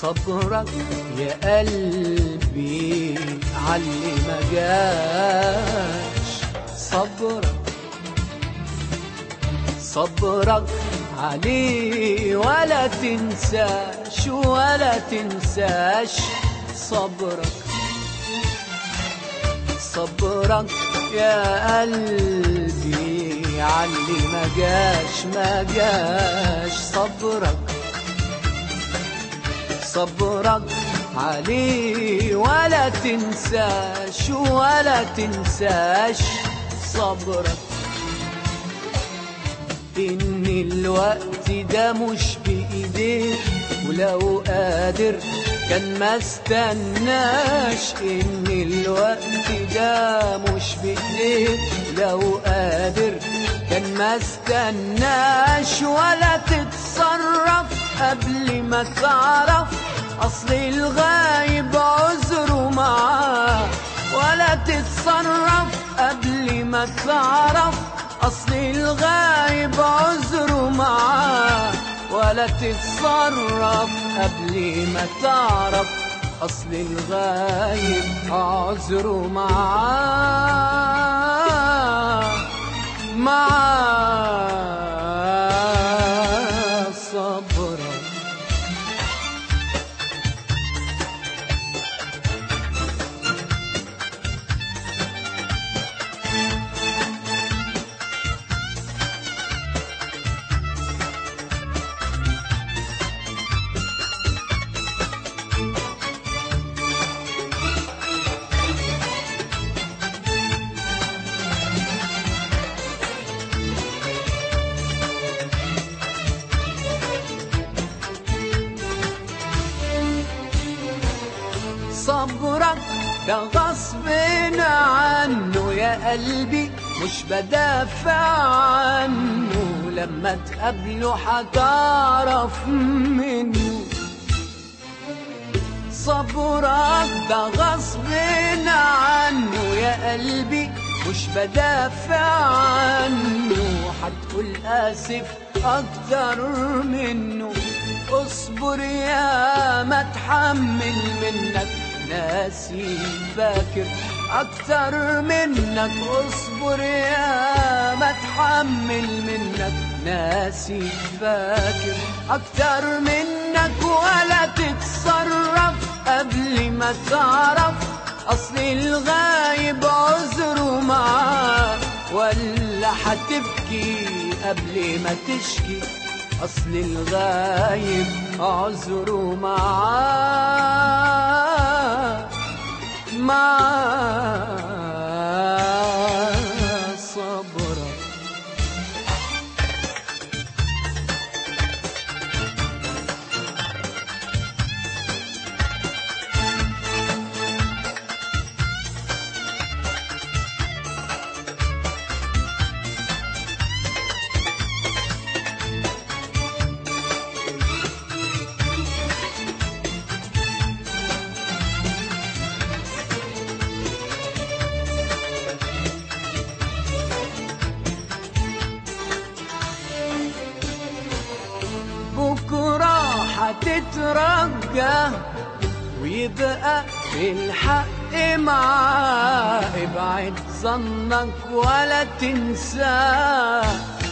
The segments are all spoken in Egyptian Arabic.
صبرك يا قلبي علي ما جاش صبرك صبرك عليه ولا تنساش ولا تنساش صبرك صبرك يا قلبي علي ما جاش ما جاش صبرك صبرك عليه ولا تنساش ولا تنساش صبرك إن الوقت ده مش بإيديك ولو قادر كان ما استناش إن الوقت ده مش بإيديك لو قادر كان ما استناش ولا تتصرف قبل ما تعرف أصل الغايب عذره معاه ولا تتصرف قبل ما تعرف أصل الغايب عذره معاه ولا تتصرف قبل ما تعرف أصل الغايب عذره معاه معاه صبرك صبرك ده غصب عنه يا قلبي مش بدافع عنه لما تقابله هتعرف منه صبرك ده غصب عنه يا قلبي مش بدافع عنه هتقول آسف أكتر منه اصبر يا ما تحمل منك ناسي فاكر أكتر منك اصبر يا ما تحمل منك ناسي فاكر أكتر منك ولا تتصرف قبل ما تعرف أصل الغايب عذره معاه ولا هتبكي قبل ما تشكي أصل الغايب عذره معاه معاه صبرك بكرة هتترجى ويبقى الحق معاه ابعد ظنك ولا تنساه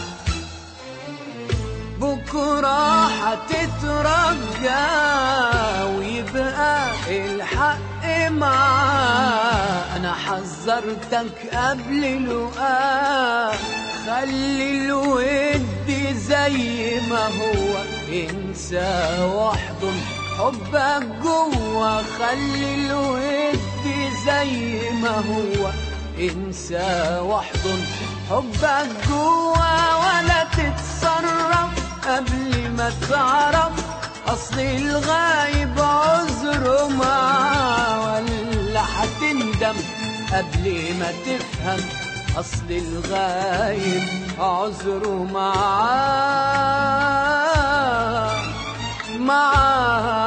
بكرة هتترجى ويبقى الحق معاه أنا حذرتك قبل لقاه خلي الود زي ما هو انسى واحضن حبك جوا خلي الود زي ما هو انسى واحضن حبك جوا ولا تتصرف قبل ما تعرف اصل الغايب عذره معاه ولا هتندم قبل ما تفهم اصل الغايب عذره معاه معاه